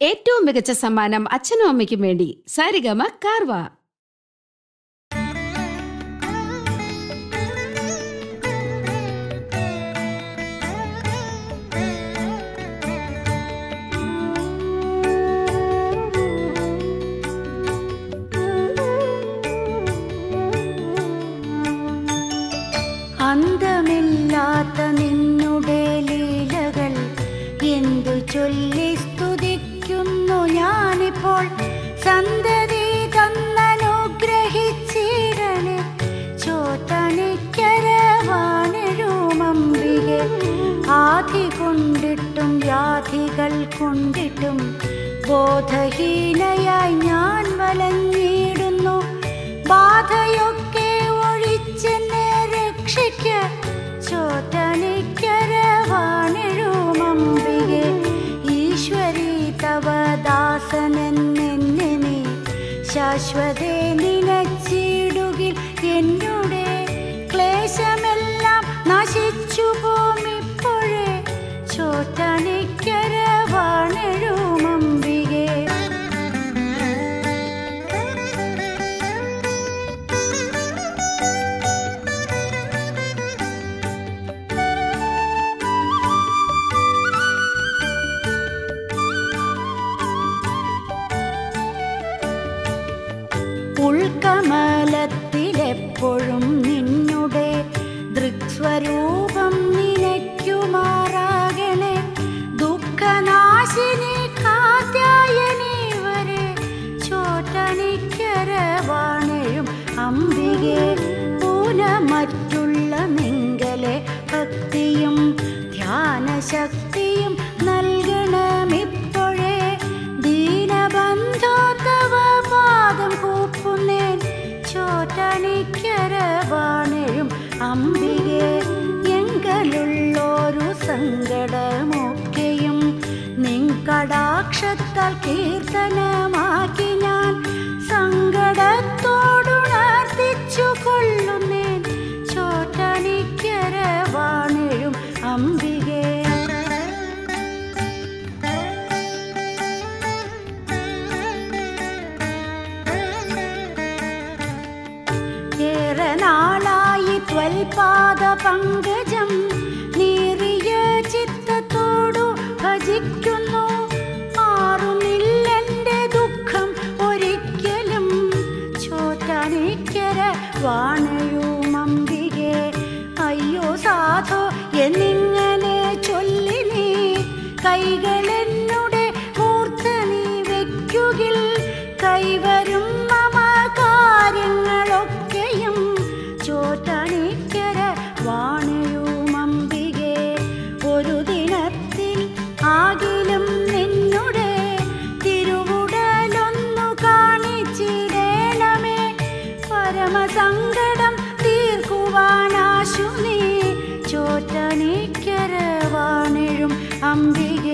ഏറ്റവും മികച്ച സമ്മാനം അച്ഛനും അമ്മയ്ക്കും വേണ്ടി സാരിഗമ കാർവ അന്തമില്ലാത്ത നിന്നുടെ ലീലകൾ എന്തു ചൊല്ലി സ്തുതിക്കുന്നു ഞാനിപ്പോൾ സന്തതി തന്നനുഗ്രഹിച്ചിടണേ ചോട്ടണിക്കരവാണെഴുമമ്പികെ ആധി കൊണ്ടിട്ടും വ്യാധികൾ കൊണ്ടിട്ടും ബോധഹീനയായി ഞാൻ വലഞ്ഞിടുന്നു ബാധയൊക്കെ ഒഴിച്ചെന്നെ രക്ഷിക്ക ചോറ്റണിക്കരവാണെഴുമമ്പികെ ഈശ്വരി തവ ദാസനെന്നെ നീ ശാശ്വതേ നിനച്ചിടുകിൽ എന്നുടെ ക്ലേശമെല്ലാം നശിച്ചു പോമിപ്പോഴേ ചോറ്റണിക്കരവാണെഴുമമ്പികെ ഉൾക്കമലത്തിലെപ്പോഴും നിന്നുടെ ദൃക്സ്വരൂപം നിനയ്ക്കുമാറാകണേ ദുഃഖനാശിനി കാത്യായനി വരെ ചോറ്റണിക്കരവാണയും അംബികെ പൂന മറ്റുള്ള നിങ്കലെ ഭക്തിയും ധ്യാനശക്തിയും നൽകണമിപ്പോഴേ ദീനബന്ധോ തവ പാദം കൂപ്പുന്നേൻ ചോറ്റണിക്കരവാണയും അംബികെ എങ്കലുള്ളൊരു സങ്കടമൊക്കെയും നിൻകടാക്ഷത്താൽ കീർത്തനമാക്കി ഞാൻ സങ്കടത്തോടുണർത്തിച്ചു കൊള്ളുന്നേൻ ചോറ്റണിക്കരവാണയും അംബികെ ഏറെ നാളായി ത്വൽപാദ പങ്കജം നീറിയ ചിത്തത്തോടു ഭജിക്കുന്നു മാറുന്നില്ലെന്റെ ദുഃഖം ഒരിക്കലും ചോറ്റാനിക്കര വാണയും അംബികെ അയ്യോ സാധോ എന്നിങ്ങനെ ചൊല്ലി നീ കൈകളെന്നുടെ മൂർത്ത നീ വെക്കുകിൽ കൈവരും മമ കാര്യങ്ങളൊക്കെയും ചോറ്റണിക്കര വാണയും അംബികെ ഒരു ദിനത്തിൽ ആകിലും നിന്നുടെ തിരുവുടലൊന്നു കാണിച്ചിടേണമേ പരമസങ്കടം തീർക്കുവാനാശു നീ ചോറ്റണിക്കര വാണിഴും അംബികേ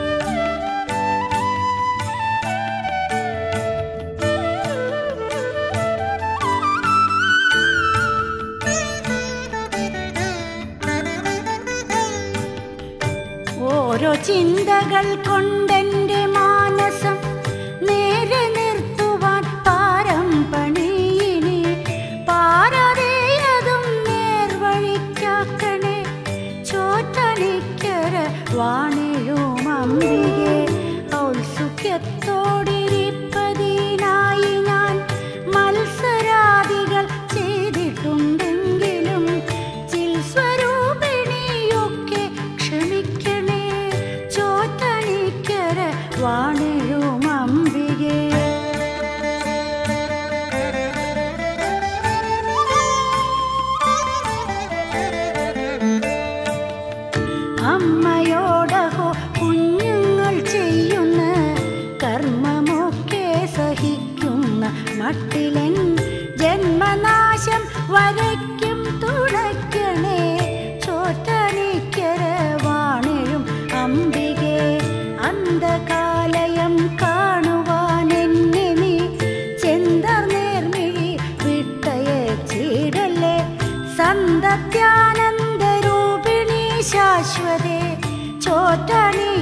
ഓരോ ചിന്തകൾ കൊണ്ടെന്റെ മാനസം നേരെ നിർത്തുവാൻ പാരം പണിയിനി പാരതേയതും നേർവഴിക്കാക്കണേ ചോറ്റണിക്കര വാണിയും അമ്പികെ ഔത്സുഖ്യത്തോടിരിപ്പതിനായി ഞാൻ മത്സരാദികൾ ചെയ്തിട്ടുണ്ടെങ്കിലും ചിൽ സ്വരൂപിണിയൊക്കെ ക്ഷമിക്കണേ ചോറ്റണിക്കര വാണിഴും അമ്പികേ അമ്മയോടഹോ കുഞ്ഞുങ്ങൾ ചെയ്യുന്ന കർമ്മമൊക്കെ സഹിക്കുന്ന മട്ടിലൻ ജന്മനാശം വരയ്ക്കും തുണയ്ക്കണേ ചോറ്റണിക്കര വാണിഴും അംബികെ അന്ധകാലയം കാണുവാൻ എന്നെ നീ ചെന്തർ നേർമിഴി വിട്ടയച്ചിടല്ലേ സന്തത്യാനന്ദരൂപിണി ശാശ്വതേ ചോറ്റണി